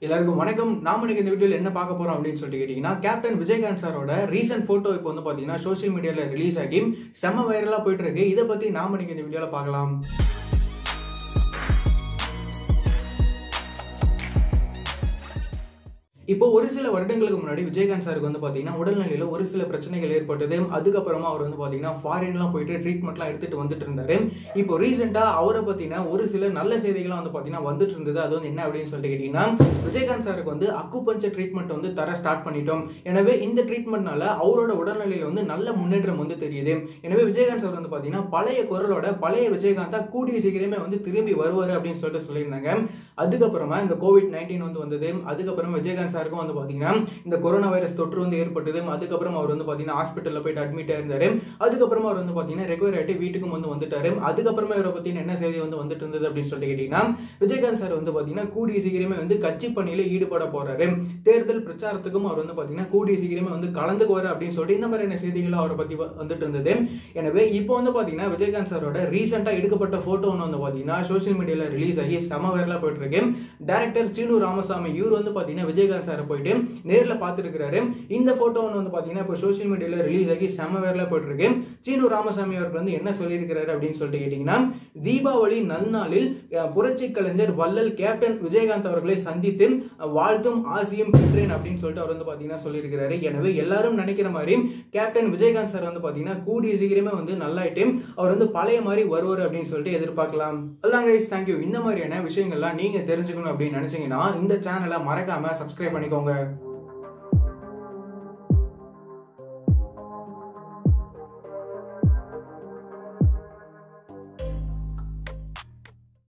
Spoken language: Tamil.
எல்லாருக்கும் வணக்கம் நாம இன்னைக்கு இந்த வீடியோல என்ன பார்க்க போறோம் அப்படின்னு சொல்லிட்டு கேட்டீங்கன்னா கேப்டன் விஜயகாந்த் சாரோட ரீசன்ட் போட்டோ இப்போ வந்து பாத்தீங்கன்னா சோஷியல் மீடியால ரிலீஸ் ஆகி செம்ம வைரலா போயிட்டு இருக்கு இதை பத்தி நாம இன்னைக்கு இந்த வீடியோல பார்க்கலாம் இப்போ ஒரு சில வருடங்களுக்கு முன்னாடி விஜயகாந்த் சாருக்கு வந்து பாத்தீங்கன்னா உடல்நிலையில ஒரு சில பிரச்சனைகள் ஏற்பட்டது அதுக்கப்புறமா அவர் வந்து பாத்தீங்கன்னா ஃபாரின்லாம் போயிட்டு ட்ரீட்மெண்ட்லாம் எடுத்துட்டு வந்துட்டு இருந்தாரு இப்போ ரீசெண்டா அவரை பத்தின ஒரு சில நல்ல செய்திகள்லாம் வந்து பாத்தீங்கன்னா வந்துட்டு இருந்தது அது வந்து என்ன அப்படின்னு சொல்லிட்டு கேட்டீங்கன்னா விஜயகாந்த் சாருக்கு வந்து அக்குபஞ்சர் ட்ரீட்மெண்ட் வந்து தர ஸ்டார்ட் பண்ணிட்டோம் எனவே இந்த ட்ரீட்மெண்ட்னால அவரோட உடல்நிலையில வந்து நல்ல முன்னேற்றம் வந்து தெரியுது எனவே விஜயகாந்த் சார் வந்து பாத்தீங்கன்னா பழைய குரலோட பழைய விஜயகாந்தா கூடிய சீக்கிரமே வந்து திரும்பி வருவாரு அப்படின்னு சொல்லிட்டு சொல்லியிருந்தாங்க அதுக்கப்புறமா இந்த கோவிட் நைன்டீன் வந்து வந்தது அதுக்கப்புறமா விஜயகாந்த் சாருக்கும் வந்து பாத்தீங்கன்னா இந்த கொரோனா வைரஸ் தொற்று வந்து ஏற்பட்டது அதுக்கப்புறம் அவர் வந்து பாத்தீங்கன்னா ஹாஸ்பிட்டல்ல போயிட்டு அட்மிட் ஆயிருந்தாரு அதுக்கப்புறமா அவர் வந்து பாத்தீங்கன்னா ரெக்கவர் ஆயிட்டு வீட்டுக்கும் வந்து வந்துட்டாரு அதுக்கப்புறமா இவரை பத்தி என்ன செய்தி வந்து வந்துட்டு இருந்தது அப்படின்னு சொல்லிட்டு கேட்டீங்கன்னா விஜயகாந்த் சார் வந்து பாத்தீங்கன்னா கூடிய சீக்கிரமே வந்து கட்சி பணியில ஈடுபட போறாரு தேர்தல் பிரச்சாரத்துக்கும் அவர் வந்து பாத்தீங்கன்னா கூடிய சீக்கிரமே வந்து கலந்துக்குவாரு அப்படின்னு சொல்லிட்டு இந்த மாதிரியான செய்திகளும் அவரை பத்தி வ- வந்துட்டு இருந்தது எனவே இப்போ வந்து பாத்தீங்கன்னா விஜயகாந்த் சாரோட ரீசெண்டா எடுக்கப்பட்ட போட்டோ ஒன்று வந்து பாத்தீங்கன்னா சோஷியல் மீடியால ரிலீஸ் ஆகி செம வைரலா போயிட்டு இருக்கு டைரக்டர் சீனு ராமசாமி இவர் வந்து பாத்தீங்கன்னா விஜயகாந்த் சாரை போயிட்டு நேர்ல பார்த்துருக்காரு இந்த போட்டோ ஒன்று வந்து பாத்தீங்கன்னா இப்போ சோஷியல் மீடியால ரிலீஸ் ஆகி செம வைரலா போயிட்டு இருக்கு சீனு ராமசாமி அவர்கள் வந்து என்ன சொல்லியிருக்கிறாரு அப்படின்னு சொல்லிட்டு கேட்டீங்கன்னா தீபாவளி நன்னாளில் அஹ், புரட்சி கலைஞர் வள்ளல் கேப்டன் விஜயகாந்த் அவர்களை சந்தித்து அஹ், வாழ்த்தும் ஆசியும் பெற்றேன் அப்படின்னு சொல்லிட்டு அவர் வந்து பாத்தீங்கன்னா சொல்லியிருக்கிறாரு எனவே எல்லாரும் நினைக்கிற மாதிரி கேப்டன் விஜயகாந்த் சார் வந்து பாத்தீங்கன்னா கூடிய சீக்கிரமே வந்து நல்லாயிட்டு அவர் வந்து பழைய மாதிரி வருவார் அப்படின்னு சொல்லிட்டு எதிர்பார்க்கலாம் அதான் கைஸ் தேங்க்யூ இந்த மாதிரியான விஷயங்கள்லாம் நீங்க தெரிஞ்சுக்கணும் அப்படின்னு நினைச்சீங்கன்னா இந்த சேனலை மறக்காம சப்ஸ்கிரைப் பண்ணிக்கோங்க